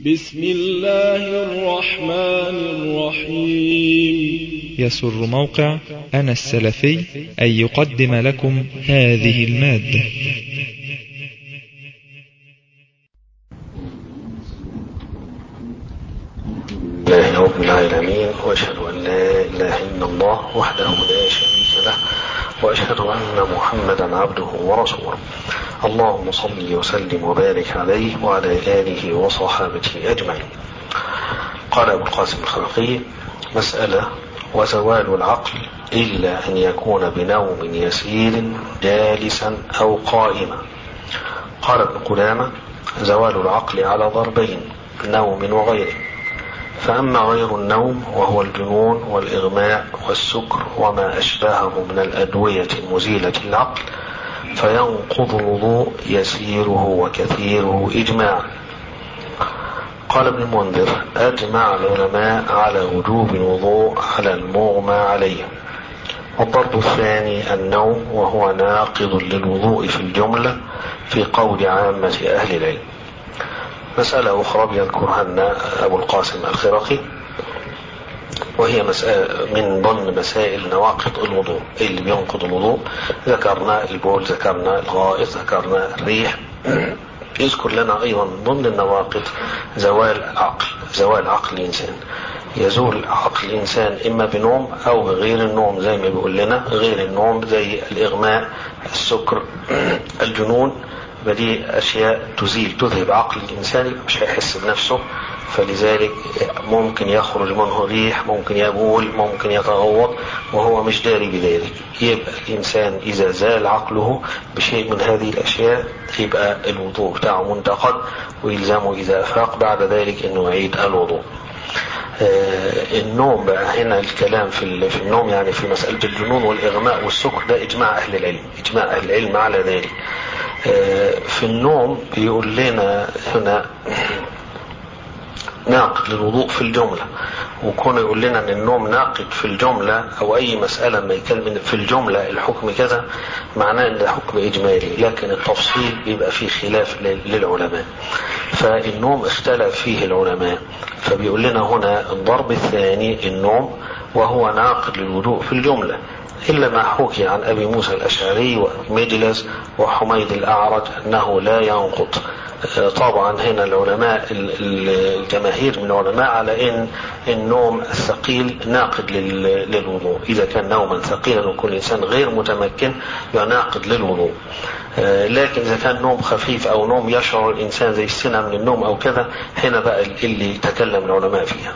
بسم الله الرحمن الرحيم يسر موقع أنا السلفي أن يقدم لكم هذه المادة الله رب العالمين واشهد ان لا اله الا الله وحده لا شريك له واشهد ان محمدا عبده ورسوله اللهم صل وسلم وبارك عليه وعلى اله وصحابته اجمعين قال ابو القاسم الخلقي مساله وزوال العقل الا ان يكون بنوم يسير جالسا او قائما قال ابن قدامه زوال العقل على ضربين نوم وغيره فأما غير النوم وهو الجنون والإغماء والسكر وما أشبهه من الأدوية المزيلة للعقل فينقض الوضوء يسيره وكثيره إجماعا قال ابن المنذر أجمع العلماء على وجوب الوضوء على المغمى عليه والضرب الثاني النوم وهو ناقض للوضوء في الجملة في قول عامة أهل العلم مسألة أخرى بيذكرها لنا أبو القاسم الخرقي وهي مسألة من ضمن مسائل نواقض الوضوء اللي بينقض الوضوء ذكرنا البول ذكرنا الغائط ذكرنا الريح يذكر لنا أيضا ضمن النواقض زوال عقل زوال عقل الإنسان يزول عقل الإنسان إما بنوم أو بغير النوم زي ما بيقول لنا غير النوم زي الإغماء السكر الجنون فدي أشياء تزيل تذهب عقل الإنسان مش هيحس بنفسه فلذلك ممكن يخرج منه ريح ممكن يبول ممكن يتغوط وهو مش داري بذلك يبقى الإنسان إذا زال عقله بشيء من هذه الأشياء يبقى الوضوء بتاعه منتقد ويلزمه إذا أفاق بعد ذلك أنه يعيد الوضوء آه النوم بقى هنا الكلام في في النوم يعني في مسألة الجنون والإغماء والسكر ده إجماع أهل العلم إجماع أهل العلم على ذلك آه في النوم بيقول لنا هنا ناقد للوضوء في الجملة وكون يقول لنا ان النوم ناقد في الجملة او اي مسألة ما يتكلم في الجملة الحكم كذا معناه ان ده حكم اجمالي لكن التفصيل بيبقى فيه خلاف للعلماء فالنوم اختلف فيه العلماء فبيقول لنا هنا الضرب الثاني النوم وهو ناقد للوضوء في الجملة إلا ما حكي عن أبي موسى الأشعري ومجلس وحميد الأعرج أنه لا ينقض طبعا هنا العلماء الجماهير من العلماء على ان النوم الثقيل ناقد للوضوء اذا كان نوما ثقيلا وكل انسان غير متمكن يناقض للوضوء لكن اذا كان نوم خفيف او نوم يشعر الانسان زي السنه من النوم او كذا هنا بقى اللي تكلم العلماء فيها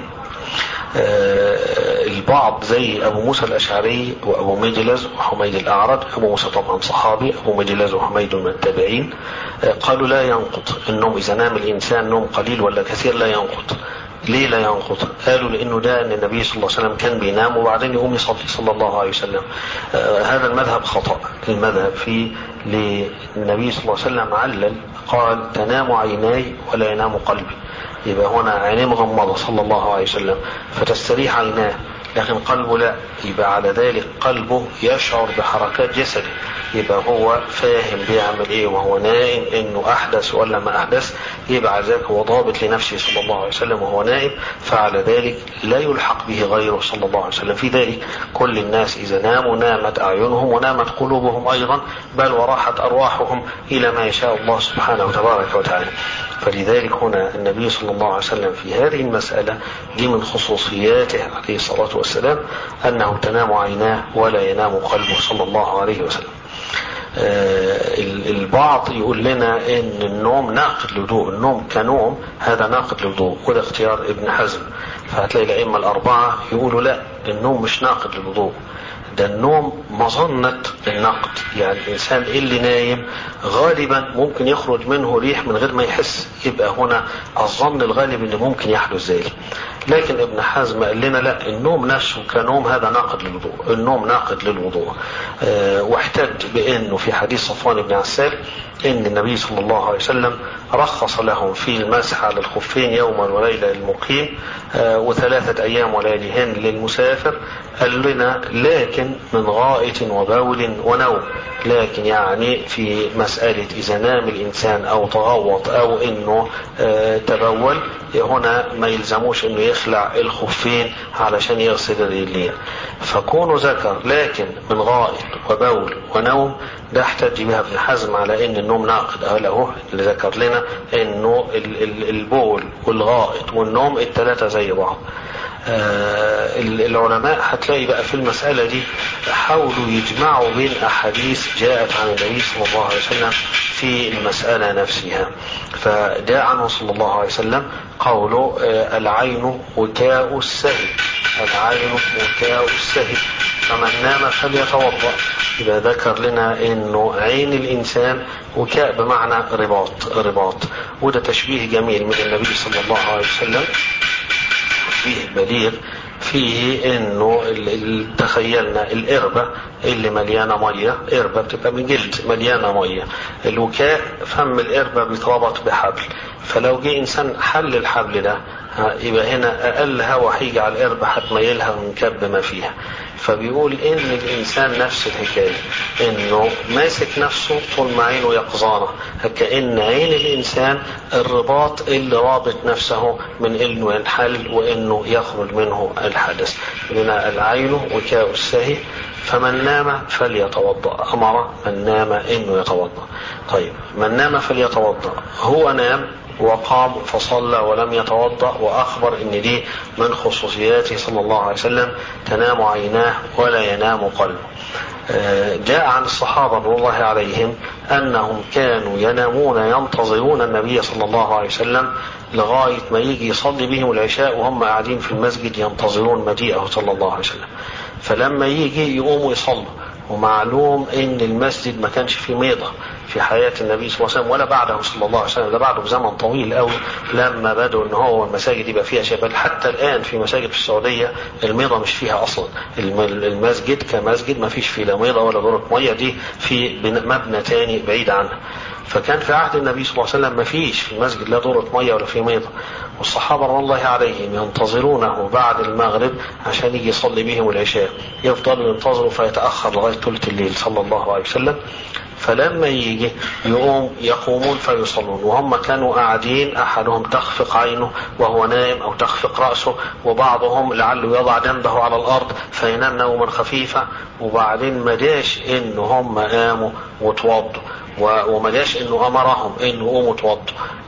البعض زي ابو موسى الاشعري وابو مجلز وحميد الاعرج ابو موسى طبعا صحابي ابو مجلز وحميد من التابعين قالوا لا ينقض النوم اذا نام الانسان نوم قليل ولا كثير لا ينقض ليه لا ينقض؟ قالوا لانه ده ان النبي صلى الله عليه وسلم كان بينام وبعدين يقوم يصلي صلى الله عليه وسلم. آه هذا المذهب خطا، المذهب في للنبي صلى الله عليه وسلم علل قال تنام عيناي ولا ينام قلبي. يبقى هنا عينيه مغمضة صلى الله عليه وسلم فتستريح عيناه لكن قلبه لا يبقى على ذلك قلبه يشعر بحركات جسده يبقى هو فاهم بيعمل ايه وهو نائم انه احدث ولا ما احدث يبقى ذلك هو ضابط لنفسه صلى الله عليه وسلم وهو نائم فعلى ذلك لا يلحق به غيره صلى الله عليه وسلم في ذلك كل الناس اذا ناموا نامت اعينهم ونامت قلوبهم ايضا بل وراحت ارواحهم الى ما يشاء الله سبحانه وتبارك وتعالى فلذلك هنا النبي صلى الله عليه وسلم في هذه المسألة دي من خصوصياته عليه الصلاة والسلام أنه تنام عيناه ولا ينام قلبه صلى الله عليه وسلم آه البعض يقول لنا ان النوم ناقد للوضوء النوم كنوم هذا ناقد للوضوء وده اختيار ابن حزم فهتلاقي الائمه الاربعه يقولوا لا النوم مش ناقد للوضوء ده النوم مظنة النقد يعني الإنسان اللي نايم غالبا ممكن يخرج منه ريح من غير ما يحس يبقى هنا الظن الغالب أنه ممكن يحدث ذلك لكن ابن حزم قال لنا لا النوم نفسه كنوم هذا ناقد للوضوء النوم ناقد للوضوء أه واحتج بأنه في حديث صفوان بن عسال ان النبي صلى الله عليه وسلم رخص لهم في المسح على الخفين يوما وليله للمقيم آه وثلاثه ايام ولياليهن للمسافر قال لنا لكن من غائط وبول ونوم لكن يعني في مسألة إذا نام الإنسان أو تغوط أو إنه آه تبول هنا ما يلزموش إنه يخلع الخفين علشان يغسل الرجلين فكونه ذكر لكن من غائط وبول ونوم ده احتج بها ابن حزم على ان النوم ناقد قال اهو اللي ذكر لنا انه البول والغائط والنوم الثلاثه زي بعض آه العلماء هتلاقي بقى في المسألة دي حاولوا يجمعوا بين أحاديث جاءت عن النبي صلى الله عليه وسلم في المسألة نفسها فجاء عنه صلى الله عليه وسلم قوله آه العين وكاء السهل العين وكاء السهل فمن نام فليتوضأ يبقى ذكر لنا انه عين الانسان وكاء بمعنى رباط رباط وده تشبيه جميل من النبي صلى الله عليه وسلم تشبيه بليغ فيه انه تخيلنا القربة اللي مليانة مية قربة بتبقى من جلد مليانة مية الوكاء فم القربة بيتربط بحبل فلو جه انسان حل الحبل ده يبقى هنا اقل هوا هيجي على القربة هتميلها ونكب ما فيها فبيقول ان الانسان نفس الحكايه انه ماسك نفسه طول ما عينه يقظانه كان عين الانسان الرباط اللي رابط نفسه من انه ينحل وانه يخرج منه الحدث لنا العين وكاء السهي فمن نام فليتوضا امر من نام انه يتوضا طيب من نام فليتوضا هو نام وقام فصلى ولم يتوضا واخبر ان دي من خصوصياته صلى الله عليه وسلم تنام عيناه ولا ينام قلبه جاء عن الصحابه رضي الله عليهم انهم كانوا ينامون ينتظرون النبي صلى الله عليه وسلم لغايه ما يجي يصلي بهم العشاء وهم قاعدين في المسجد ينتظرون مجيئه صلى الله عليه وسلم فلما يجي يقوموا يصلوا ومعلوم ان المسجد ما كانش فيه ميضه في حياة النبي صلى الله عليه وسلم ولا بعده صلى الله عليه وسلم ده بعده بزمن طويل قوي لما بدأوا ان هو المساجد يبقى فيها شباب حتى الآن في مساجد في السعودية الميضة مش فيها أصلا المسجد كمسجد ما فيش فيه لا ميضة ولا دورة مية دي في مبنى تاني بعيد عنها فكان في عهد النبي صلى الله عليه وسلم ما فيش في المسجد لا دورة مية ولا في ميضة والصحابة رضي الله عليهم ينتظرونه بعد المغرب عشان يجي يصلي بهم العشاء يفضلوا ينتظروا فيتأخر لغاية ثلث الليل صلى الله عليه وسلم فلما يجي يقوم يقومون فيصلون وهم كانوا قاعدين احدهم تخفق عينه وهو نائم او تخفق راسه وبعضهم لعله يضع جنبه على الارض فينام نوما خفيفا وبعدين ما جاش ان هم قاموا وتوضوا وما جاش انه امرهم انه قوموا توضوا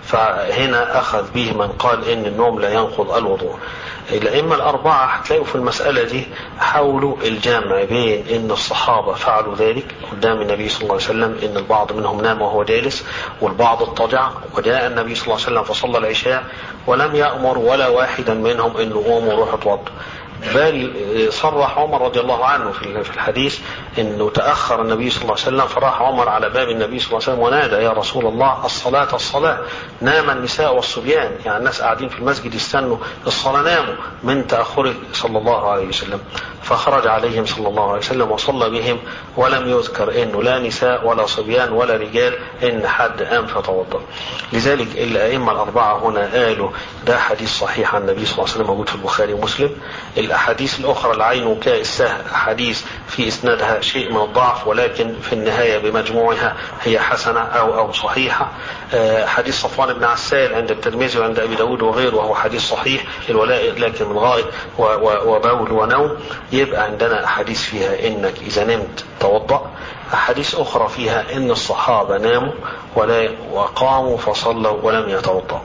فهنا اخذ به من قال ان النوم لا ينقض الوضوء الأئمة الأربعة هتلاقوا في المسألة دي حاولوا الجمع بين إن الصحابة فعلوا ذلك قدام النبي صلى الله عليه وسلم إن البعض منهم نام وهو جالس والبعض اضطجع وجاء النبي صلى الله عليه وسلم فصلى العشاء ولم يأمر ولا واحدا منهم إنه قوموا روحوا اتوضوا بل صرح عمر رضي الله عنه في الحديث انه تاخر النبي صلى الله عليه وسلم فراح عمر على باب النبي صلى الله عليه وسلم ونادى يا رسول الله الصلاه الصلاه نام النساء والصبيان يعني الناس قاعدين في المسجد يستنوا الصلاه ناموا من تاخره صلى الله عليه وسلم فخرج عليهم صلى الله عليه وسلم وصلى بهم ولم يذكر انه لا نساء ولا صبيان ولا رجال ان حد قام فتوضا لذلك الائمه الاربعه هنا قالوا ده حديث صحيح عن النبي صلى الله عليه وسلم موجود في البخاري ومسلم الاحاديث الاخرى العين وكاء السهل احاديث في اسنادها شيء من الضعف ولكن في النهايه بمجموعها هي حسنه او او صحيحه حديث صفوان بن عسال عند الترمذي وعند ابي داود وغيره وهو حديث صحيح الولاء لكن من غائط وبول ونوم يبقى عندنا احاديث فيها انك اذا نمت توضا احاديث اخرى فيها ان الصحابه ناموا ولا وقاموا فصلوا ولم يتوضأوا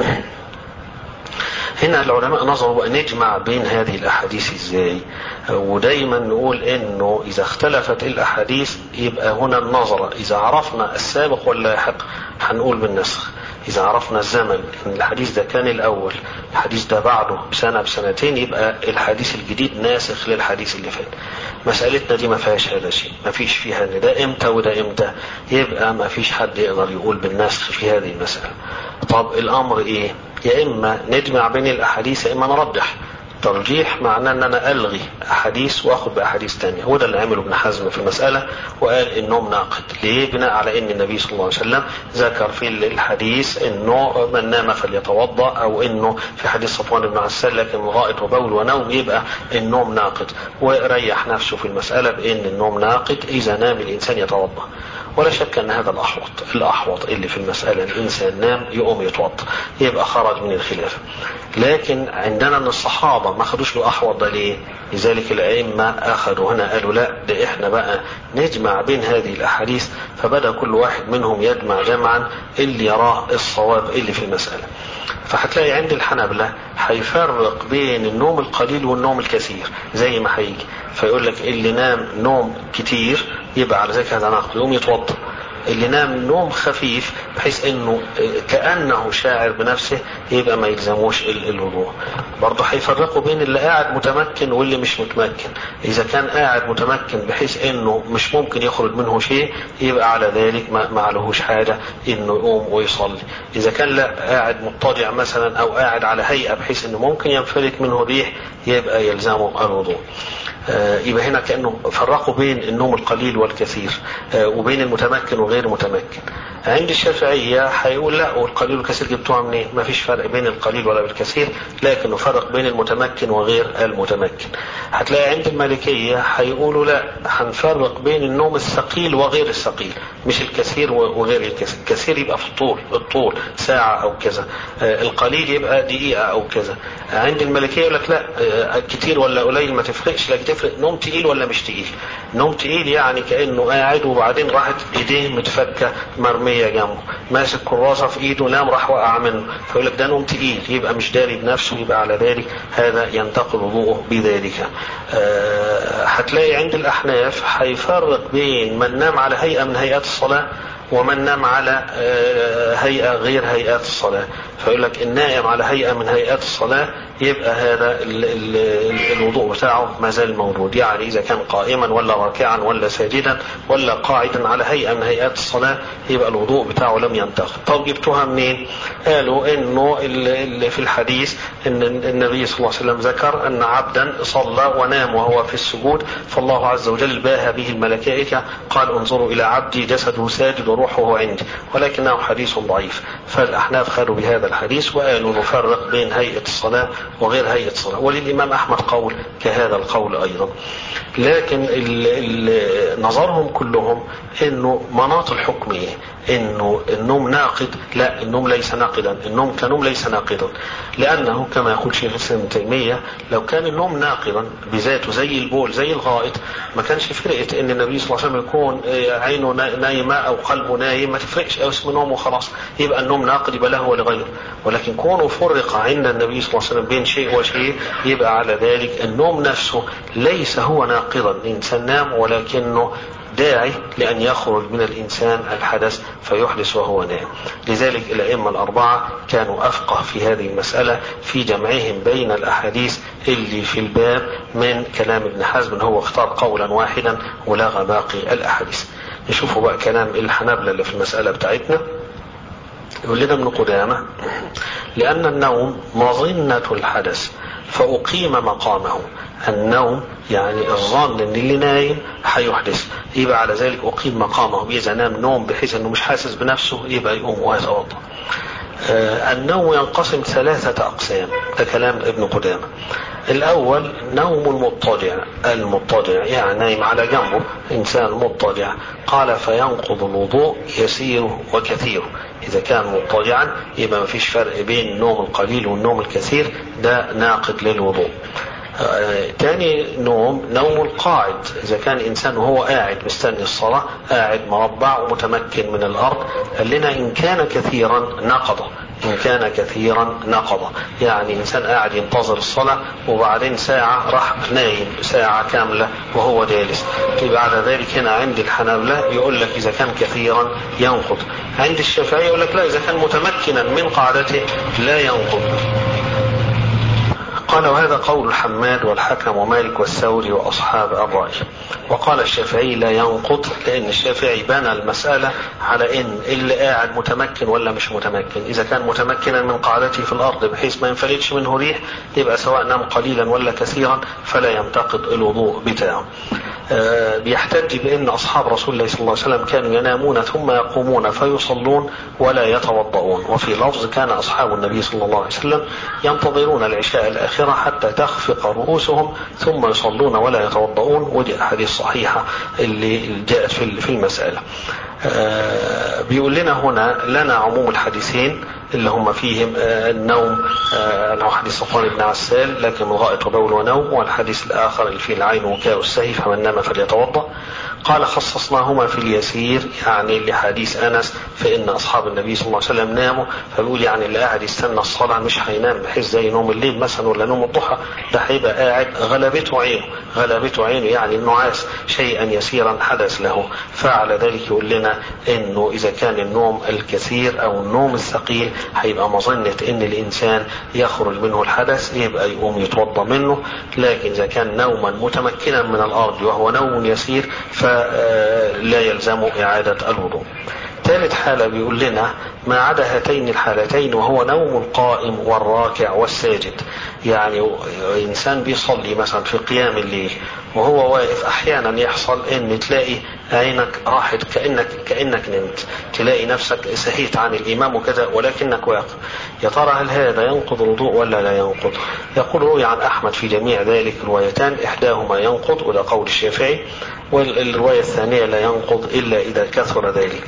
هنا العلماء نظروا بقى نجمع بين هذه الاحاديث ازاي ودايما نقول انه اذا اختلفت الاحاديث يبقى هنا النظرة اذا عرفنا السابق واللاحق هنقول بالنسخ اذا عرفنا الزمن ان الحديث ده كان الاول الحديث ده بعده بسنة بسنتين يبقى الحديث الجديد ناسخ للحديث اللي فات مسألتنا دي ما فيهاش هذا الشيء ما فيش فيها ان ده امتى وده امتى يبقى ما فيش حد يقدر يقول بالنسخ في هذه المسألة طب الامر ايه يا اما نجمع بين الاحاديث يا اما نرجح ترجيح معناه ان انا الغي احاديث واخد باحاديث تانية وده اللي عمله ابن حزم في المسألة وقال النوم ناقد ليه بناء على ان النبي صلى الله عليه وسلم ذكر في الحديث انه من نام فليتوضا او انه في حديث صفوان بن عسال لكن غائط وبول ونوم يبقى النوم ناقد وريح نفسه في المسألة بان النوم ناقد اذا نام الانسان يتوضا ولا شك ان هذا الاحوط الاحوط اللي في المسألة الانسان نام يقوم يتوضا يبقى خرج من الخلاف لكن عندنا ان الصحابة ما خدوش بالاحوط ده ليه لذلك الائمة اخذوا هنا قالوا لا ده احنا بقى نجمع بين هذه الاحاديث فبدأ كل واحد منهم يجمع جمعا اللي يراه الصواب اللي في المسألة فهتلاقي عند الحنابلة هيفرق بين النوم القليل والنوم الكثير زي ما هيجي فيقول لك اللي نام نوم كتير يبقى على ذلك هذا ناقض يقوم يتوضا اللي نام نوم خفيف بحيث انه كانه شاعر بنفسه يبقى ما يلزموش الوضوء برضه هيفرقوا بين اللي قاعد متمكن واللي مش متمكن اذا كان قاعد متمكن بحيث انه مش ممكن يخرج منه شيء يبقى على ذلك ما, ما عليهوش حاجه انه يقوم ويصلي اذا كان لا قاعد مضطجع مثلا او قاعد على هيئه بحيث انه ممكن ينفلت منه ريح يبقى يلزمه الوضوء يبقى هنا كانه فرقوا بين النوم القليل والكثير وبين المتمكن وغير المتمكن عند الشافعية هيقول لا والقليل والكثير جبتوها منين؟ ما فيش فرق بين القليل ولا بالكثير لكنه فرق بين المتمكن وغير المتمكن. هتلاقي عند المالكية هيقولوا لا هنفرق بين النوم الثقيل وغير الثقيل مش الكثير وغير الكثير، الكثير يبقى في الطول الطول ساعة أو كذا، القليل يبقى دقيقة أو كذا. عند المالكية يقول لك لا كتير ولا قليل ما تفرقش لكن تفرق نوم تقيل ولا مش تقيل. نوم تقيل يعني كأنه قاعد وبعدين راحت ايديه متفكة مرمية مرمية جنبه ماسك كراسة في ايده نام راح وقع منه فيقول لك ده نوم تقيل يبقى مش داري بنفسه يبقى على ذلك هذا ينتقل وضوءه بذلك أه هتلاقي عند الأحناف هيفرق بين من نام على هيئة من هيئات الصلاة ومن نام على هيئة غير هيئات الصلاة فيقول لك النائم على هيئة من هيئات الصلاة يبقى هذا ال ال الوضوء بتاعه ما زال موجود يعني إذا كان قائما ولا راكعا ولا ساجدا ولا قاعدا على هيئة من هيئات الصلاة يبقى الوضوء بتاعه لم ينتقل طب جبتوها منين قالوا انه اللي في الحديث ان النبي صلى الله عليه وسلم ذكر ان عبدا صلى ونام وهو في السجود فالله عز وجل باها به الملائكة قال انظروا الى عبدي جسده ساجد وروحه عندي ولكنه حديث ضعيف فالاحناف خلوا بهذا الحديث وقالوا نفرق بين هيئة الصلاة وغير هيئة الصلاة وللإمام أحمد قول كهذا القول أيضا لكن ال ال نظرهم كلهم انه مناط الحكم ايه انه النوم ناقد لا النوم ليس ناقدا النوم كنوم ليس ناقدا لانه كما يقول شيخ الاسلام ابن تيميه لو كان النوم ناقدا بذاته زي البول زي الغائط ما كانش فرقت ان النبي صلى الله عليه وسلم يكون عينه نايمه او قلبه نايم ما تفرقش او اسم نوم وخلاص يبقى النوم ناقد يبقى له ولغيره ولكن كونه فرق عند النبي صلى الله عليه وسلم بين شيء وشيء يبقى على ذلك النوم نفسه ليس هو ناقضا الانسان نام ولكنه داعي لأن يخرج من الإنسان الحدث فيحدث وهو نائم لذلك الأئمة الأربعة كانوا أفقه في هذه المسألة في جمعهم بين الأحاديث اللي في الباب من كلام ابن حزم هو اختار قولا واحدا ولغى باقي الأحاديث نشوفوا بقى كلام الحنابلة اللي في المسألة بتاعتنا يقول لنا ابن قدامة لأن النوم مظنة الحدث فأقيم مقامه النوم يعني الظن ان اللي نايم هيحدث يبقى على ذلك اقيم مقامه اذا نام نوم بحيث انه مش حاسس بنفسه يبقى يقوم ويتوضا آه النوم ينقسم ثلاثة أقسام ده كلام ابن قدامة الأول نوم المضطجع المضطجع يعني نايم على جنبه إنسان مضطجع قال فينقض الوضوء يسيره وكثيره إذا كان مضطجعا يبقى ما فيش فرق بين النوم القليل والنوم الكثير ده ناقض للوضوء آه تاني نوم نوم القاعد إذا كان إنسان وهو قاعد مستني الصلاة قاعد مربع ومتمكن من الأرض قال لنا إن كان كثيرا نقضه إن كان كثيرا نقضه يعني إنسان قاعد ينتظر الصلاة وبعدين ساعة راح نايم ساعة كاملة وهو جالس يبقى على ذلك هنا عند الحنابلة يقول لك إذا كان كثيرا ينقض عند الشافعية يقول لك لا إذا كان متمكنا من قاعدته لا ينقض قال وهذا قول حماد والحكم ومالك والثوري وأصحاب الرأي وقال الشافعي لا ينقض لأن الشافعي بنى المسألة على إن اللي قاعد متمكن ولا مش متمكن إذا كان متمكنا من قعدته في الأرض بحيث ما ينفلتش منه ريح يبقى سواء نام قليلا ولا كثيرا فلا ينتقد الوضوء بتاعه آه بيحتج بأن أصحاب رسول الله صلى الله عليه وسلم كانوا ينامون ثم يقومون فيصلون ولا يتوضؤون وفي لفظ كان أصحاب النبي صلى الله عليه وسلم ينتظرون العشاء الآخرة حتى تخفق رؤوسهم ثم يصلون ولا يتوضؤون ودي أحاديث صحيحة اللي جاءت في المسألة آه بيقول لنا هنا لنا عموم الحديثين اللي هم فيهم آه النوم آه حديث صفوان بن عسال لكن غائط وبول ونوم والحديث الآخر اللي فيه العين وكاء السهي فمن نام فليتوضأ قال خصصناهما في اليسير يعني لحديث أنس فإن أصحاب النبي صلى الله عليه وسلم ناموا فبيقول يعني اللي قاعد يستنى الصلاة مش هينام بحيث زي نوم الليل مثلا ولا نوم الضحى ده هيبقى قاعد غلبته عينه غلبته عينه يعني النعاس شيئا يسيرا حدث له فعلى ذلك يقول لنا انه اذا كان النوم الكثير او النوم الثقيل هيبقى مظنة ان الانسان يخرج منه الحدث يبقى يقوم يتوضا منه لكن اذا كان نوما متمكنا من الارض وهو نوم يسير فلا يلزم اعادة الوضوء ثالث حالة بيقول لنا ما عدا هاتين الحالتين وهو نوم القائم والراكع والساجد يعني إنسان بيصلي مثلا في قيام الليل وهو واقف أحيانا يحصل إن تلاقي عينك راحت كأنك كأنك نمت تلاقي نفسك سهيت عن الإمام وكذا ولكنك واقف يا ترى هل هذا ينقض الوضوء ولا لا ينقض يقول روي عن أحمد في جميع ذلك روايتان إحداهما ينقض وده قول الشافعي والرواية الثانية لا ينقض إلا إذا كثر ذلك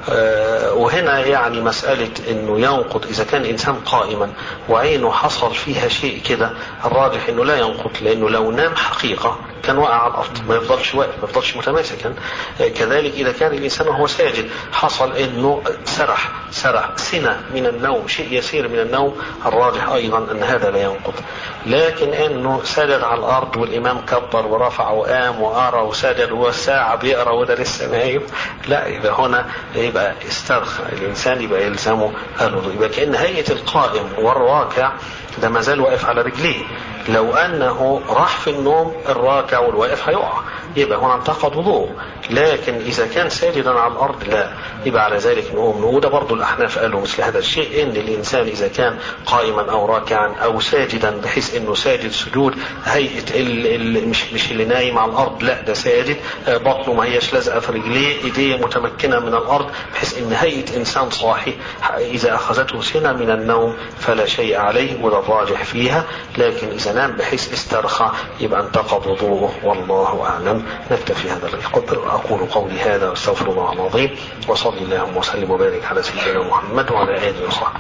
وهنا يعني مسألة انه ينقض اذا كان انسان قائما وعينه حصل فيها شيء كده الراجح انه لا ينقض لانه لو نام حقيقة كان وقع على الارض ما يفضلش واقف ما يفضلش متماسكا كذلك اذا كان الانسان وهو ساجد حصل انه سرح سرح سنة من النوم شيء يسير من النوم الراجح ايضا ان هذا لا ينقض لكن انه سجد على الارض والامام كبر ورفع وقام وقرا وسجد وساعة بيقرا وده لسه نايم لا يبقى هنا يبقى استرخى الانسان يبقى يلزمه الوضوء يبقى كان هيئه القائم والراكع ده ما زال واقف على رجليه لو انه راح في النوم الراكع والواقف هيقع يبقى هنا انتقد وضوء لكن اذا كان ساجدا على الارض لا يبقى على ذلك نقوم وده برضه الاحناف قالوا مثل هذا الشيء ان الانسان اذا كان قائما او راكعا او ساجدا بحيث انه ساجد سجود هيئه ال ال مش مش اللي نايم على الارض لا ده ساجد بطنه ما هياش لازقه في رجليه ايديه متمكنه من الارض بحيث ان هيئه انسان صاحي اذا اخذته سنه من النوم فلا شيء عليه وده الراجح فيها لكن اذا نام بحيث استرخى يبقى انتقض وضوءه والله اعلم نكتفي هذا القدر اقول قولي هذا واستغفر الله العظيم وصلي اللهم وسلم وبارك على سيدنا محمد وعلى اله وصحبه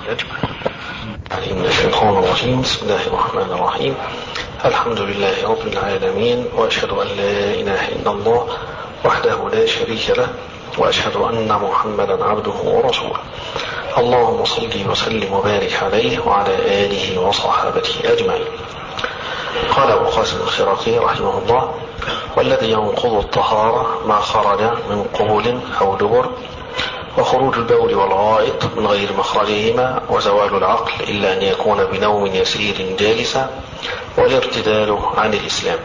اجمعين. من الشيطان الرجيم بسم الله الرحمن الرحيم الحمد لله رب العالمين واشهد ان لا اله الا الله وحده لا شريك له واشهد ان محمدا عبده ورسوله اللهم صل وسلم وبارك عليه وعلى اله وصحابته اجمعين قال ابو القاسم الخراقي رحمه الله والذي ينقض الطهارة ما خرج من قبول أو دبر وخروج البول والغائط من غير مخرجهما وزوال العقل إلا أن يكون بنوم يسير جالسا والارتدال عن الإسلام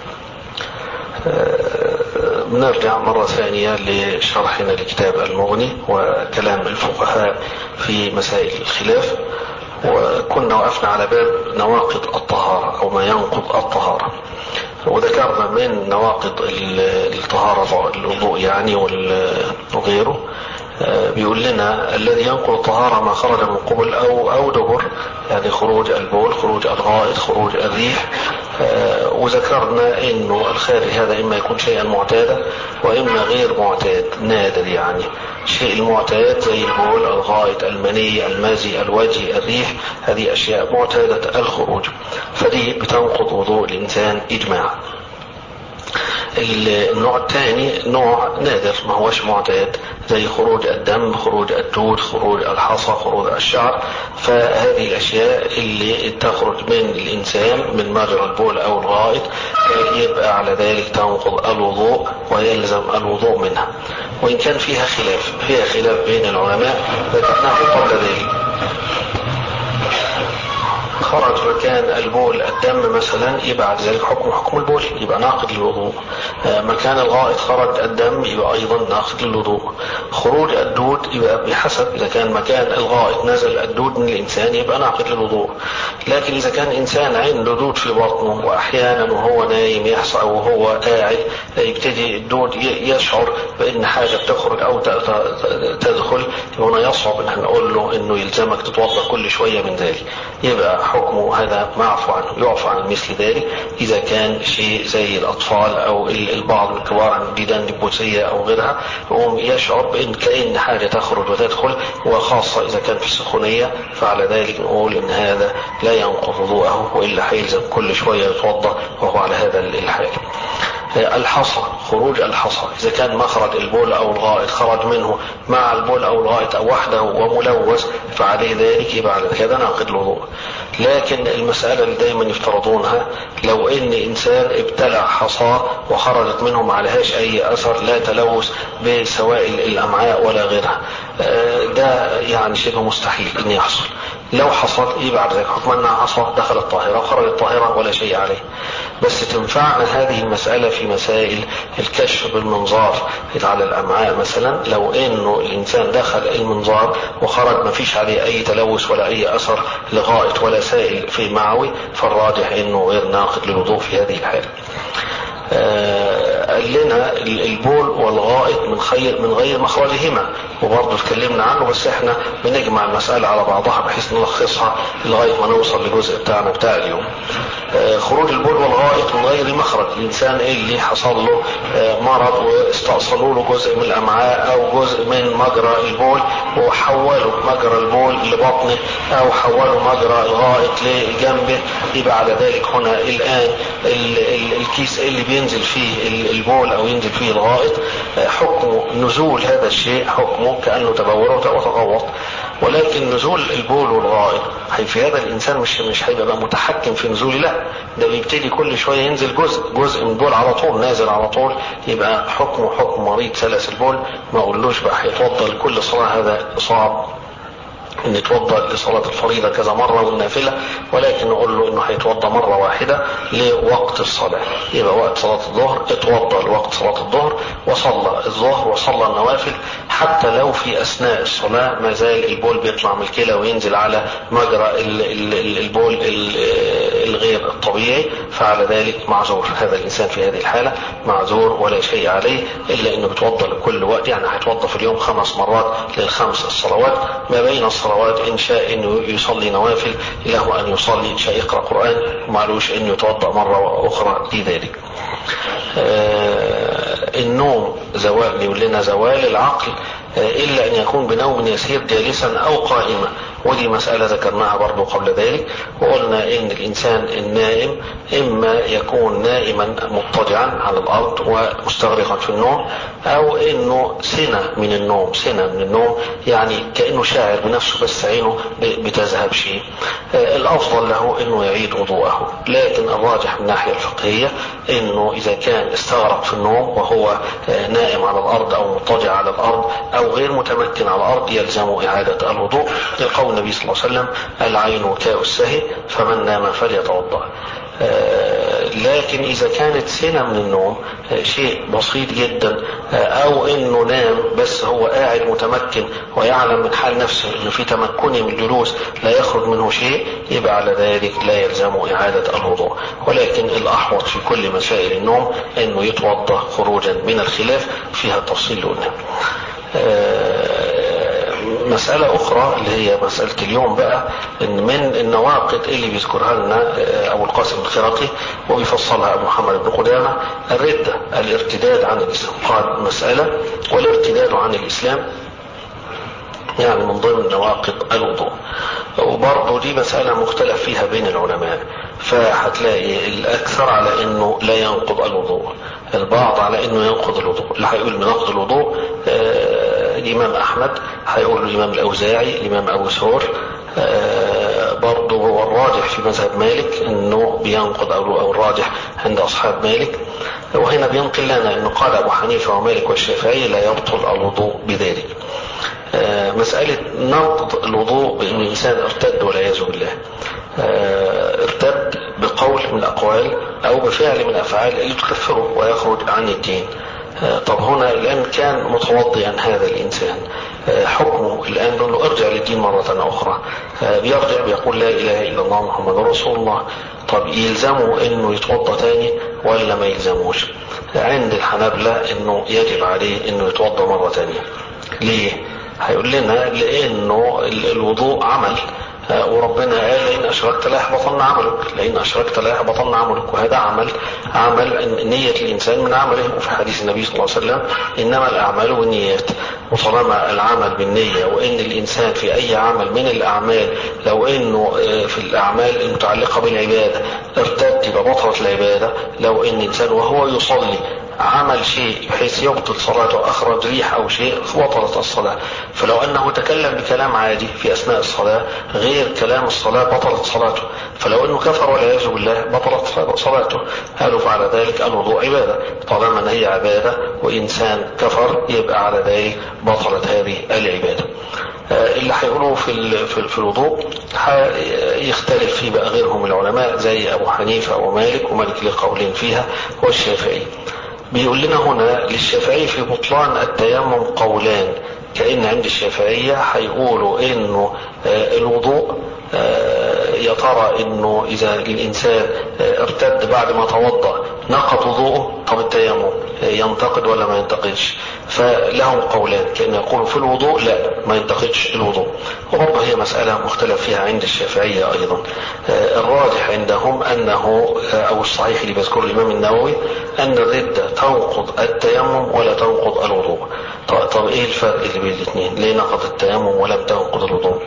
بنرجع مرة ثانية لشرحنا لكتاب المغني وكلام الفقهاء في مسائل الخلاف وكنا وقفنا على باب نواقض الطهارة أو ما ينقض الطهارة وذكرنا من نواقض الطهارة الوضوء يعني وغيره بيقول لنا الذي ينقض الطهارة ما خرج من قبل أو أو دبر يعني خروج البول خروج الغائط خروج الريح وذكرنا انه الخارج هذا اما يكون شيئا معتادا واما غير معتاد نادر يعني الشيء المعتاد زي البول الغائط المني المزي الوجه الريح هذه اشياء معتادة الخروج فدي بتنقض وضوء الانسان اجماعا النوع الثاني نوع نادر ما هوش معتاد زي خروج الدم خروج الدود خروج الحصى خروج الشعر فهذه الاشياء اللي تخرج من الانسان من مجرى البول او الغائط يبقى على ذلك تنقض الوضوء ويلزم الوضوء منها وان كان فيها خلاف فيها خلاف بين العلماء ذكرناه قبل ذلك خرج مكان البول الدم مثلا يبقى بعد ذلك حكم حكم البول يبقى ناقض للوضوء مكان الغائط خرج الدم يبقى ايضا ناقض للوضوء خروج الدود يبقى بحسب اذا كان مكان الغائط نزل الدود من الانسان يبقى ناقض للوضوء لكن اذا كان انسان عنده دود في بطنه واحيانا وهو نايم يحصل او هو قاعد يبتدي الدود يشعر بان حاجه بتخرج او تدخل هنا يصعب ان احنا نقول له انه يلزمك تتوضا كل شويه من ذلك يبقى حكمه هذا معفو عنه يعفى عن مثل ذلك اذا كان شيء زي الاطفال او البعض من الكبار عن ديدان نبوسيه او غيرها يقوم يشعر بان كان حاجه تخرج وتدخل وخاصه اذا كان في السخونيه فعلى ذلك نقول ان هذا لا ينقض وضوءه والا هيلزم كل شويه يتوضا وهو على هذا الحال الحصى خروج الحصى إذا كان مخرج البول أو الغائط خرج منه مع البول أو الغائط أو وحده وملوث فعليه ذلك يبقى على كده ناقض الوضوء لكن المسألة اللي دايما يفترضونها لو إن إنسان ابتلع حصاه وخرجت منه ما عليهاش أي أثر لا تلوث بسوائل الأمعاء ولا غيرها ده يعني شبه مستحيل أن يحصل لو حصل ايه بعد ذلك حكم انها عصا دخلت طاهرة وخرجت طاهرة ولا شيء عليه بس تنفعنا هذه المسألة في مسائل الكشف بالمنظار على الامعاء مثلا لو انه الانسان دخل المنظار وخرج ما فيش عليه اي تلوث ولا اي اثر لغائط ولا سائل في معوي فالراجح انه غير ناقض للوضوء في هذه الحالة قال لنا البول والغائط من خير من غير مخرجهما وبرضه اتكلمنا عنه بس احنا بنجمع المسألة على بعضها بحيث نلخصها لغاية ما نوصل للجزء بتاعنا بتاع اليوم. خروج البول والغائط من غير مخرج الانسان اللي حصل له مرض واستأصلوا له جزء من الامعاء او جزء من مجرى البول وحولوا مجرى البول لبطنه او حولوا مجرى الغائط لجنبه يبقى على ذلك هنا الان الكيس اللي بينزل فيه البول او ينزل فيه الغائط حكمه نزول هذا الشيء حكمه كانه تبول وتغوط ولكن نزول البول والغائط في هذا الانسان مش مش هيبقى متحكم في نزوله لا ده بيبتدي كل شويه ينزل جزء جزء من البول على طول نازل على طول يبقى حكمه حكم مريض سلس البول ما اقولوش بقى هيتوضا لكل صلاه هذا صعب ان يتوضا لصلاه الفريضه كذا مره والنافله ولكن نقول له انه هيتوضا مره واحده لوقت الصلاه يبقى وقت صلاه الظهر اتوضا لوقت صلاه الظهر وصلى الظهر وصلى النوافل حتى لو في اثناء الصلاه ما زال البول بيطلع من الكلى وينزل على مجرى البول الغير الطبيعي فعلى ذلك معذور هذا الانسان في هذه الحاله معذور ولا شيء عليه الا انه بيتوضا لكل وقت يعني هيتوضا في اليوم خمس مرات للخمس الصلوات ما بين الصلوات ان شاء انه يصلي نوافل له ان يصلي ان شاء يقرا قران ومعلوش انه يتوضا مره اخرى لذلك آه النوم زوال يقول لنا زوال العقل آه الا ان يكون بنوم يسير جالسا او قائما ودي مسألة ذكرناها برضو قبل ذلك وقلنا ان الانسان النائم اما يكون نائما مضطجعا على الارض ومستغرقا في النوم او انه سنة من النوم سنة من النوم يعني كأنه شاعر بنفسه بس عينه بتذهب شيء آه الافضل له انه يعيد وضوءه لكن الراجح من الناحية الفقهية انه اذا كان استغرق في النوم وهو آه نائم على الارض او مضطجع على الارض او غير متمكن على الارض يلزمه اعادة الوضوء لقول النبي صلى الله عليه وسلم العين وكاء السهي فمن نام فليتوضا آه لكن اذا كانت سنة من النوم آه شيء بسيط جدا آه او انه نام بس هو قاعد متمكن ويعلم من حال نفسه انه في تمكنه من الجلوس لا يخرج منه شيء يبقى على ذلك لا يلزمه اعادة الوضوء ولكن الاحوط في كل مسائل النوم انه يتوضا خروجا من الخلاف فيها تفصيل قلنا مسألة أخرى اللي هي مسألة اليوم بقى إن من النواقض اللي بيذكرها لنا أبو القاسم الخراقي وبيفصلها أبو محمد بن قدامة الردة الارتداد عن الإسلام قال مسألة والارتداد عن الإسلام يعني من ضمن نواقض الوضوء وبرضه دي مسألة مختلف فيها بين العلماء فهتلاقي الأكثر على إنه لا ينقض الوضوء البعض على إنه ينقض الوضوء اللي هيقول بنقض الوضوء آه الإمام أحمد هيقول الإمام الأوزاعي الإمام أبو ثور آه برضه هو الراجح في مذهب مالك انه بينقض او او الراجح عند اصحاب مالك وهنا بينقل لنا انه قال ابو حنيفه ومالك والشافعي لا يبطل الوضوء بذلك. آه مسألة نقض الوضوء بأن الإنسان ارتد والعياذ بالله. من الأقوال أو بفعل من الأفعال اللي تكفره ويخرج عن الدين طب هنا الآن كان متوضئا هذا الإنسان حكمه الآن نقول له ارجع للدين مرة أخرى بيرجع بيقول لا إله إلا الله محمد رسول الله طب يلزمه إنه يتوضأ تاني ولا ما يلزموش عند الحنابلة إنه يجب عليه إنه يتوضأ مرة تانية ليه؟ هيقول لنا لأنه الوضوء عمل وربنا قال لئن اشركت لا يحبطن عملك لئن اشركت لا يحبطن عملك وهذا عمل عمل نية الانسان من عمله وفي حديث النبي صلى الله عليه وسلم انما الاعمال بالنيات وطالما العمل بالنية وان الانسان في اي عمل من الاعمال لو انه في الاعمال المتعلقة بالعبادة ارتد يبقى بطلت العبادة لو ان انسان وهو يصلي عمل شيء بحيث يبطل صلاته أخرج ريح أو شيء بطلت الصلاة فلو أنه تكلم بكلام عادي في أثناء الصلاة غير كلام الصلاة بطلت صلاته فلو أنه كفر والعياذ بالله بطلت صلاته قالوا فعلى ذلك الوضوء عبادة طالما أن هي عبادة وإنسان كفر يبقى على ذلك بطلت هذه العبادة اللي هيقولوه في في الوضوء يختلف فيه بقى غيرهم العلماء زي ابو حنيفه ومالك ومالك له قولين فيها والشافعي بيقول لنا هنا للشافعي في بطلان التيمم قولان كأن عند الشافعية هيقولوا انه الوضوء يا ترى انه اذا الانسان ارتد بعد ما توضا نقض وضوءه طب التيمم ينتقد ولا ما ينتقدش فلهم قولان كان يقولوا في الوضوء لا ما ينتقدش الوضوء وبرضه هي مسألة مختلف فيها عند الشافعية أيضا الراجح عندهم أنه أو الصحيح اللي بيذكره الإمام النووي أن الردة تنقض التيمم ولا تنقض الوضوء طب إيه الفرق اللي بين الاثنين ليه نقض التيمم ولم تنقض الوضوء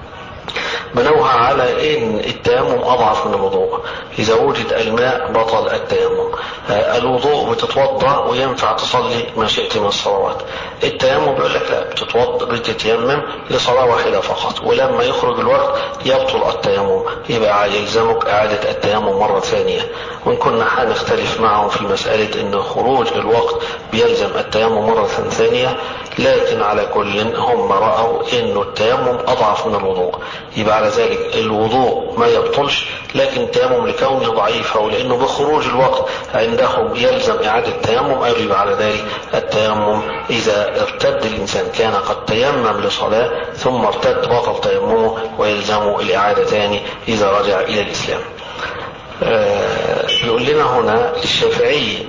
بنوها على ان التيمم اضعف من الوضوء اذا وجد الماء بطل التيمم الوضوء بتتوضا وينفع تصلي ما شئت من الصلوات التيمم بيقول لك لا بتتوضا بتتيمم لصلاه واحده فقط ولما يخرج الوقت يبطل التيمم يبقى يلزمك اعاده التيمم مره ثانيه وان كنا هنختلف معهم في مساله ان خروج الوقت بيلزم التيمم مره ثانيه لكن على كل هم راوا انه التيمم اضعف من الوضوء يبقى على ذلك الوضوء ما يبطلش لكن التيمم لكونه ضعيف او لانه بخروج الوقت عندهم يلزم اعاده التيمم قالوا يبقى على ذلك التيمم اذا ارتد الانسان كان قد تيمم لصلاه ثم ارتد بطل تيممه ويلزمه الاعاده ثاني اذا رجع الى الاسلام. آه بيقول لنا هنا الشافعي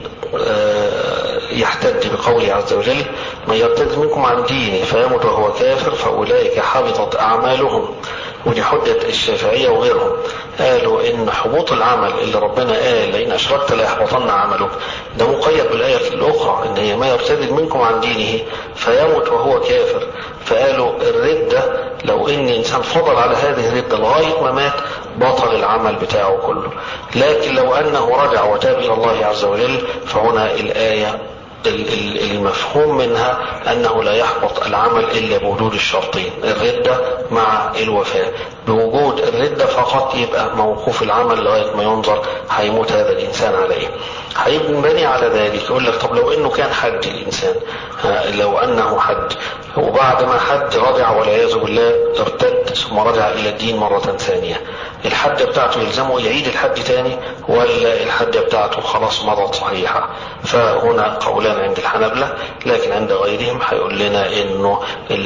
آه يحتج بقوله عز وجل من يرتد منكم عن دينه فيمت وهو كافر فأولئك حبطت أعمالهم ودي حجة الشافعية وغيرهم قالوا إن حبوط العمل اللي ربنا قال لئن أشركت ليحبطن عملك ده مقيد بالآية الأخرى إن هي ما يرتد منكم عن دينه فيمت وهو كافر فقالوا الردة لو إن إنسان فضل على هذه الردة لغاية ما مات بطل العمل بتاعه كله لكن لو أنه رجع وتاب إلى الله عز وجل فهنا الآية المفهوم منها أنه لا يحبط العمل إلا بوجود الشرطين الردة مع الوفاة بوجود الردة فقط يبقى موقوف العمل لغاية ما ينظر هيموت هذا الإنسان على إيه هينبني على ذلك يقول لك طب لو انه كان حج الانسان لو انه حج وبعد ما حج رجع والعياذ بالله ارتد ثم رجع الى الدين مرة ثانية الحجة بتاعته يلزمه يعيد الحج تاني ولا الحجة بتاعته خلاص مضت صحيحة فهنا قولان عند الحنبلة لكن عند غيرهم هيقول لنا انه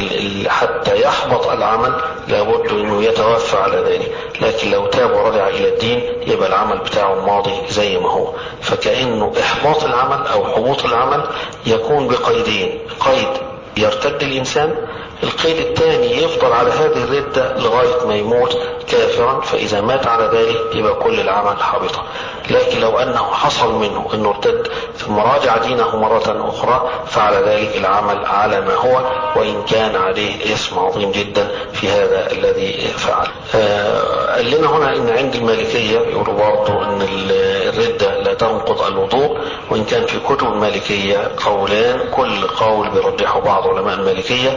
حتى يحبط العمل لابد انه يتوفى على ذلك لكن لو تاب ورجع الى الدين يبقى العمل بتاعه ماضي زي ما هو فكأنه احباط العمل او حبوط العمل يكون بقيدين قيد يرتد الانسان القيد الثاني يفضل على هذه الردة لغاية ما يموت كافرا فإذا مات على ذلك يبقى كل العمل حبط لكن لو أنه حصل منه أنه ارتد ثم راجع دينه مرة أخرى فعلى ذلك العمل على ما هو وإن كان عليه اسم عظيم جدا في هذا الذي فعل آه قال لنا هنا أن عند المالكية يقولوا برضه أن الردة لا تنقض الوضوء وإن كان في كتب المالكية قولان كل قول بيرجحه بعض علماء المالكية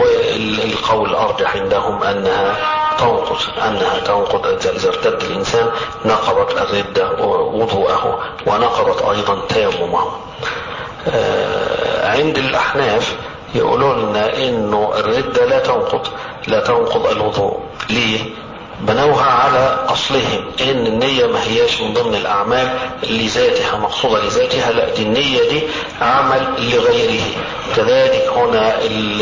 والقول الأرجح عندهم أنها تنقض أنها تنقض إذا ارتد الإنسان نقضت الردة وضوءه ونقضت أيضا تيممه عند الأحناف يقولون لنا إنه الردة لا تنقض لا تنقض الوضوء ليه؟ بنوها على أصلهم النية ان النية ما هياش من ضمن الاعمال لذاتها مقصودة لذاتها لا دي النية دي عمل لغيره كذلك هنا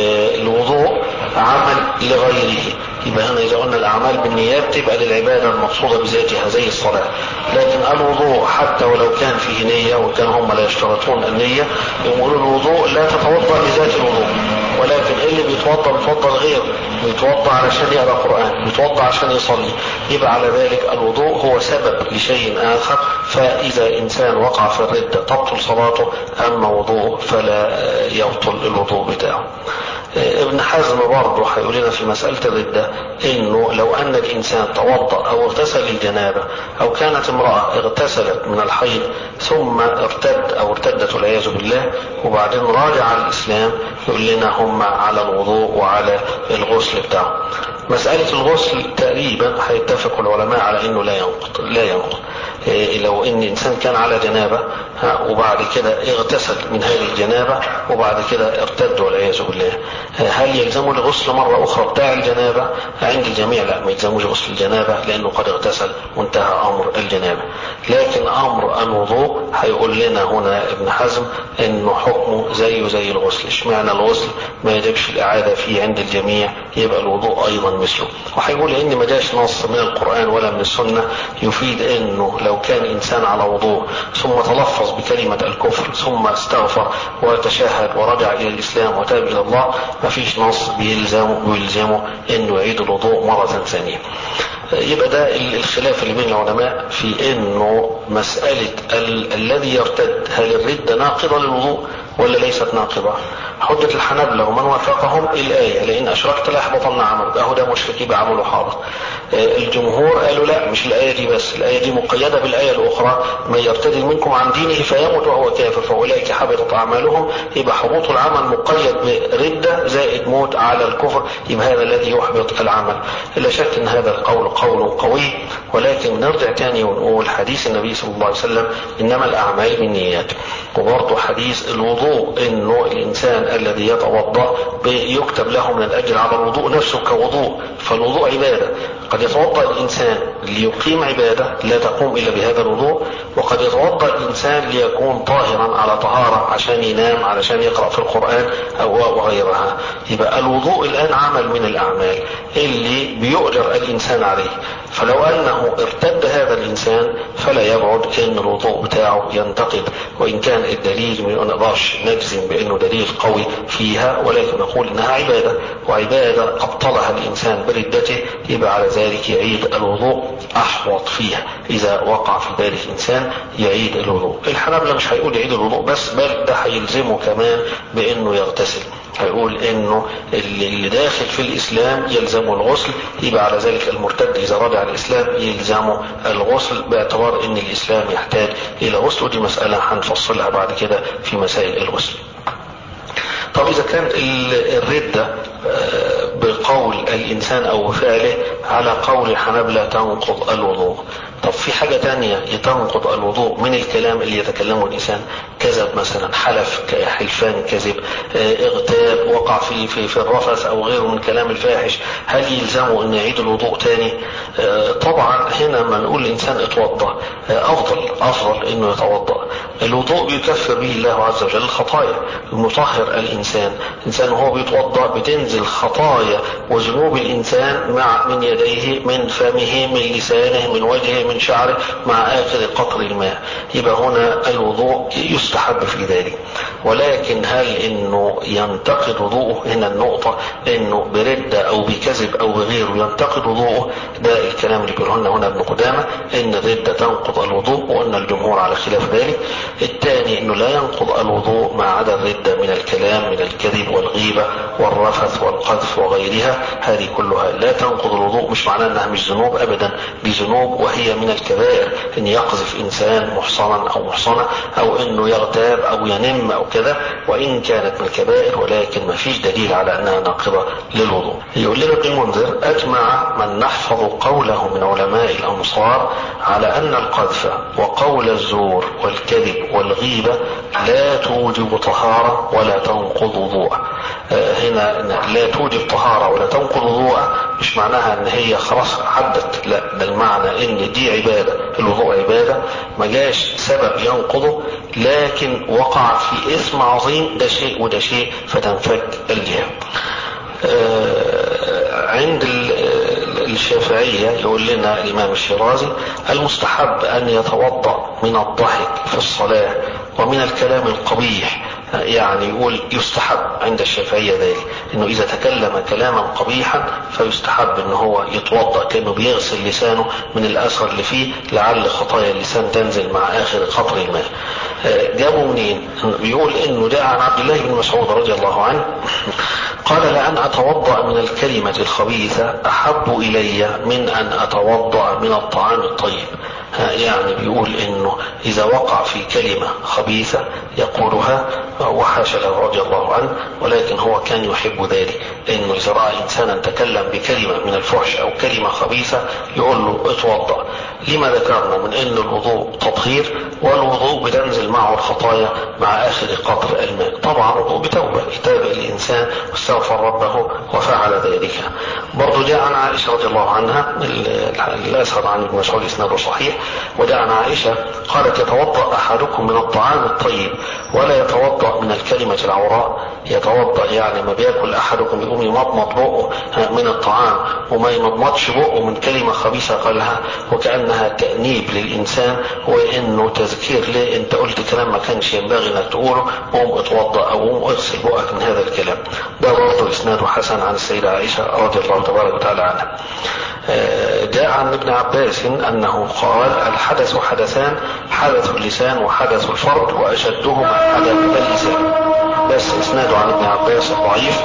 الوضوء عمل لغيره يبقى هنا إذا قلنا الأعمال بالنيات تبقى للعبادة المقصودة بذاتها زي الصلاة لكن الوضوء حتى ولو كان فيه نية وكان هم لا يشترطون النية يقولوا الوضوء لا تتوضأ لذات الوضوء ولكن اللي بيتوضأ بيتوضأ لغيره بيتوضأ علشان يقرأ قرآن بيتوضأ عشان يصلي يبقى على ذلك الوضوء هو سبب لشيء آخر فإذا إنسان وقع في الردة تبطل صلاته أما وضوءه فلا يبطل الوضوء بتاعه ابن حزم برضه هيقول لنا في مسألة الردة انه لو ان الانسان توضأ او اغتسل الجنابة او كانت امرأة اغتسلت من الحيض ثم ارتد او ارتدت والعياذ بالله وبعدين راجع الاسلام يقول لنا هم على الوضوء وعلى الغسل بتاعه مسألة الغسل تقريبا هيتفق العلماء على انه لا ينقض لا ينقض لو ان انسان كان على جنابه وبعد كده اغتسل من هذه الجنابه وبعد كده ارتد والعياذ بالله هل يلزمه الغسل مره اخرى بتاع الجنابه عند الجميع لا ما يلزموش غسل الجنابه لانه قد اغتسل وانتهى امر الجنابه لكن امر الوضوء هيقول لنا هنا ابن حزم انه حكمه زيه زي الغسل اشمعنى الغسل ما يجبش الاعاده فيه عند الجميع يبقى الوضوء ايضا مثله وهيقول ان ما جاش نص من القران ولا من السنه يفيد انه لو كان انسان على وضوء ثم تلفظ بكلمه الكفر ثم استغفر وتشهد ورجع الى الاسلام وتاب الى الله ما فيش نص بيلزمه بيلزمه انه يعيد الوضوء مره ثانيه يبقى ده الخلاف اللي بين العلماء في انه مسألة ال- الذي يرتد هل الردة ناقضة للوضوء ولا ليست ناقضة حجة الحنابلة ومن وافقهم الآية لئن أشركت ليحبطن عملك أهو ده مشرك يبقى عمله حاضر الجمهور قالوا لا مش الآية دي بس الآية دي مقيدة بالآية الأخرى من يرتد منكم عن دينه فيموت وهو كافر فأولئك حبطت أعمالهم يبقى حبوط العمل مقيد بردة زائد موت على الكفر يبقى هذا الذي يحبط العمل لا شك أن هذا القول قول قوي ولكن نرجع تاني ونقول حديث النبي صلى الله عليه وسلم إنما الأعمال بالنيات وبرضه حديث الوضوء انه الانسان الذي يتوضا يكتب له من الاجر على الوضوء نفسه كوضوء فالوضوء عباده قد يتوضا الانسان ليقيم عباده لا تقوم الا بهذا الوضوء وقد يتوضا الانسان ليكون طاهرا على طهاره عشان ينام علشان يقرا في القران او وغيرها يبقى الوضوء الان عمل من الاعمال اللي بيؤجر الانسان عليه فلو انه ارتد هذا الانسان فلا يبعد ان الوضوء بتاعه ينتقد وان كان الدليل ما نقدرش نجزم بانه دليل قوي فيها ولكن نقول انها عباده وعباده ابطلها الانسان بردته يبقى على ذلك يعيد الوضوء احوط فيها اذا وقع في ذلك انسان يعيد الوضوء الحنابلة مش هيقول يعيد الوضوء بس بل ده هيلزمه كمان بانه يغتسل هيقول انه اللي داخل في الاسلام يلزمه الغسل يبقى على ذلك المرتد اذا رجع الاسلام يلزمه الغسل باعتبار ان الاسلام يحتاج الى غسل ودي مسألة هنفصلها بعد كده في مسائل الغسل طب اذا كانت الردة بقول الانسان او بفعله على قول الحنابلة تنقض الوضوء طب في حاجة تانية تنقض الوضوء من الكلام اللي يتكلمه الإنسان كذب مثلا حلف حلفان كذب اغتاب وقع في في في الرفث أو غيره من كلام الفاحش هل يلزمه أن يعيد الوضوء تاني؟ طبعا هنا ما نقول الإنسان اتوضأ أفضل أفضل إنه يتوضأ الوضوء يكفر به الله عز وجل الخطايا المطهر الإنسان الإنسان وهو بيتوضأ بتنزل خطايا وذنوب الإنسان مع من يديه من فمه من لسانه من وجهه من شعره مع آخر قطر الماء يبقى هنا الوضوء يستحب في ذلك ولكن هل انه ينتقد وضوءه هنا النقطة انه بردة او بكذب او بغيره ينتقد وضوءه ده الكلام اللي بيقوله لنا هنا ابن قدامة ان الردة تنقض الوضوء وان الجمهور على خلاف ذلك الثاني انه لا ينقض الوضوء ما عدا الردة من الكلام من الكذب والغيبة والرفث والقذف وغيرها هذه كلها لا تنقض الوضوء مش معناه انها مش ذنوب ابدا دي ذنوب وهي من الكبائر ان يقذف انسان محصنا او محصنة او انه يغتاب أو ينم أو كذا وإن كانت من الكبائر ولكن ما فيش دليل على أنها ناقضة للوضوء يقول لنا ابن المنذر أجمع من نحفظ قوله من علماء الأمصار على أن القذف وقول الزور والكذب والغيبة لا توجب طهارة ولا تنقض وضوء هنا لا توجب طهارة ولا تنقض وضوء مش معناها ان هي خلاص عدت لا ده المعنى ان دي عبادة الوضوء عبادة ما جاش سبب ينقضه لكن وقع في اسم عظيم ده شيء وده شيء فتنفك الجهة عند الشافعية يقول لنا الإمام الشيرازي المستحب أن يتوضأ من الضحك في الصلاة ومن الكلام القبيح يعني يقول يستحب عند الشافعية ذلك انه اذا تكلم كلاما قبيحا فيستحب ان هو يتوضا كانه بيغسل لسانه من الاثر اللي فيه لعل خطايا اللسان تنزل مع اخر قطر الماء جابوا منين بيقول انه جاء عن عبد الله بن مسعود رضي الله عنه قال لأن أتوضأ من الكلمة الخبيثة أحب إلي من أن أتوضأ من الطعام الطيب يعني بيقول انه اذا وقع في كلمة خبيثة يقولها وحاشا له رضي الله عنه ولكن هو كان يحب ذلك انه اذا رأى انسانا تكلم بكلمة من الفحش او كلمة خبيثة يقول له اتوضأ لما ذكرنا من ان الوضوء تطهير والوضوء بتنزل معه الخطايا مع اخر قطر الماء طبعا الوضوء بتوبة يتاب الانسان واستغفر ربه وفعل ذلك برضو جاء عن عائشة رضي الله عنها الاثر عن ابن مسعود اسناده صحيح وجاء عن عائشة قالت يتوضأ أحدكم من الطعام الطيب ولا يتوضأ من الكلمة العوراء يتوضأ يعني ما بياكل أحدكم يقوم يمضمض بقه من الطعام وما يمضمضش بقه من كلمة خبيثة قالها وكأنها تأنيب للإنسان وإنه تذكير ليه أنت قلت كلام ما كانش ينبغي إنك تقوله قوم اتوضأ أو قوم اغسل بقك من هذا الكلام ده برضه إسناده حسن عن السيدة عائشة رضي الله تبارك وتعالى عنها جاء عن ابن عباس أنه قال الحدث حدثان حدث اللسان وحدث الفرد وأشدهما حدث اللسان بس إسناده عن ابن عباس ضعيف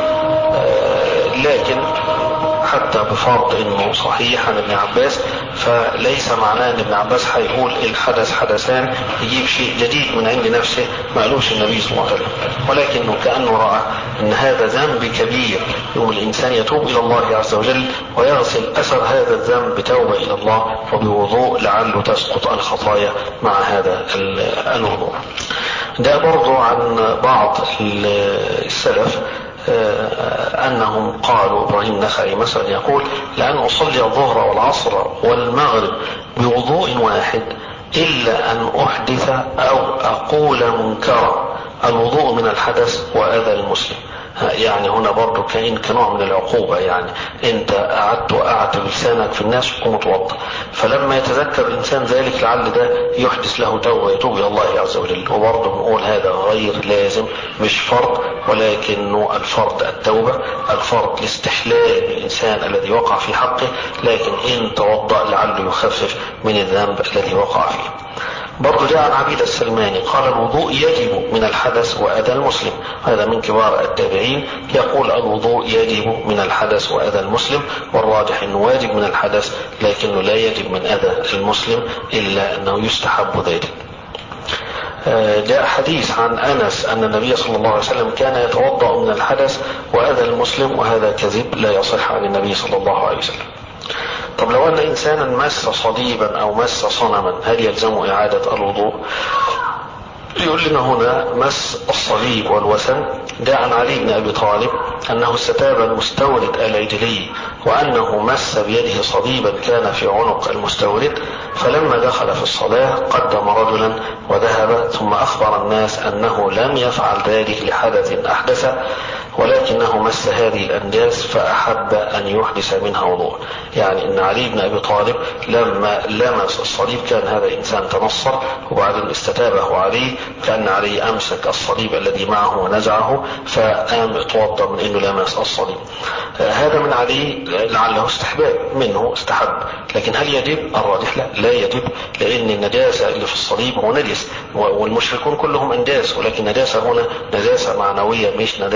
لكن حتى بفرض انه صحيح عن ابن عباس فليس معناه ان ابن عباس هيقول الحدث حدثان يجيب شيء جديد من عند نفسه ما قالوش النبي صلى الله عليه وسلم ولكنه كانه راى ان هذا ذنب كبير يوم الانسان يتوب الى الله عز وجل ويغسل اثر هذا الذنب بتوبه الى الله وبوضوء لعله تسقط الخطايا مع هذا الوضوء. ده برضو عن بعض السلف أنهم قالوا إبراهيم النخعي مثلا يقول لأن أصلي الظهر والعصر والمغرب بوضوء واحد إلا أن أحدث أو أقول منكرا الوضوء من الحدث وأذى المسلم يعني هنا برضو كأن كنوع من العقوبة يعني انت قعدت وقعت بلسانك في الناس وقوم اتوضا فلما يتذكر الانسان ذلك لعل ده يحدث له توبة يتوب الى الله عز وجل وبرضه بنقول هذا غير لازم مش فرض ولكنه الفرض التوبة الفرض الاستحلال الانسان الذي وقع في حقه لكن ان توضأ لعله يخفف من الذنب الذي وقع فيه برضو جاء عن عبيد السلماني قال الوضوء يجب من الحدث وأذى المسلم هذا من كبار التابعين يقول الوضوء يجب من الحدث وأذى المسلم والراجح أنه واجب من الحدث لكنه لا يجب من أذى المسلم إلا أنه يستحب ذلك جاء حديث عن انس ان النبي صلى الله عليه وسلم كان يتوضا من الحدث واذى المسلم وهذا كذب لا يصح عن النبي صلى الله عليه وسلم. طب لو ان انسانا مس صليبا او مس صنما هل يلزمه اعاده الوضوء؟ يقول لنا هنا مس الصليب والوثن جاء عن علي بن ابي طالب انه استتاب المستورد العجلي وانه مس بيده صليبا كان في عنق المستورد فلما دخل في الصلاه قدم رجلا وذهب ثم اخبر الناس انه لم يفعل ذلك لحدث احدث ولكنه مس هذه الأنجاس فأحب أن يحدث منها وضوء يعني أن علي بن أبي طالب لما لمس الصليب كان هذا إنسان تنصر وبعدين استتابه علي كان علي أمسك الصليب الذي معه ونزعه فقام اتوضا من أنه لمس الصليب هذا من علي لعله استحباب منه استحب لكن هل يجب الراجح لا لا يجب لأن النجاسة اللي في الصليب هو نجس والمشركون كلهم أنجاس ولكن نجاسة هنا نجاسة معنوية مش نجاسة حسية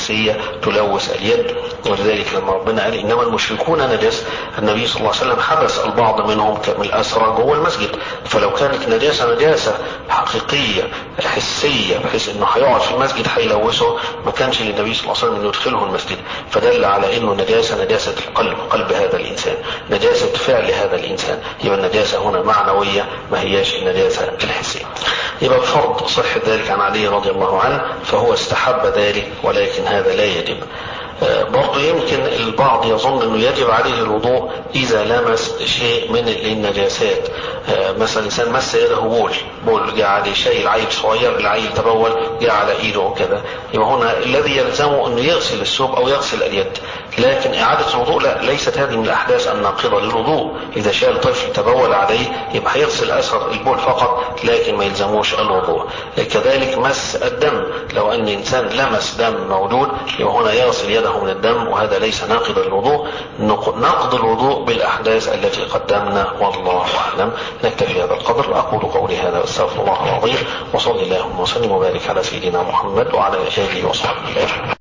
حسية تلوث اليد ولذلك لما ربنا قال إنما المشركون نجس النبي صلى الله عليه وسلم حبس البعض منهم من الأسرى جوه المسجد فلو كانت نجاسة نجاسة حقيقية حسية بحيث انه هيقعد في المسجد هيلوثه ما كانش للنبي صلى الله عليه وسلم انه يدخله المسجد فدل على انه نجاسة نجاسة القلب قلب هذا الانسان نجاسة فعل هذا الانسان يبقى النجاسة هنا معنوية ما هياش النجاسة الحسية يبقى بفرض صحة ذلك عن علي رضي الله عنه فهو استحب ذلك ولكن هذا لا يجب برضه يمكن البعض يظن انه يجب عليه الوضوء اذا لمس شيء من النجاسات مثلا انسان مس يده بول بول جاء عليه شيء العيل صغير العيل تبول جاء على ايده وكذا يبقى هنا الذي يلزمه انه يغسل الثوب او يغسل اليد لكن اعاده الوضوء لا ليست هذه من الاحداث الناقضه للوضوء اذا شال طفل تبول عليه يبقى هيغسل اثر البول فقط لكن ما يلزموش الوضوء كذلك مس الدم لو ان انسان لمس دم موجود يبقى هنا يغسل يده من الدم وهذا ليس ناقضا للوضوء نقض الوضوء بالاحداث التي قدمنا والله اعلم نكتفي هذا القدر اقول قولي هذا واستغفر الله العظيم وصلى اللهم وسلم وبارك على سيدنا محمد وعلى اله وصحبه اجمعين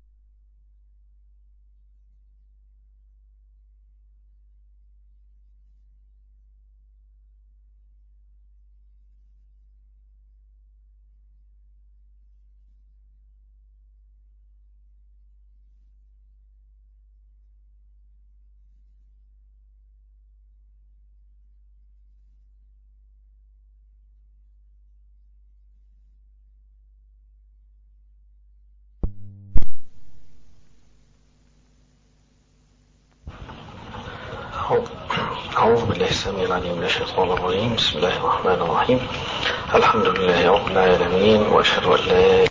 أعوذ بالله السميع العليم من الشيطان الرجيم بسم الله الرحمن الرحيم الحمد لله رب العالمين وأشهد أن لا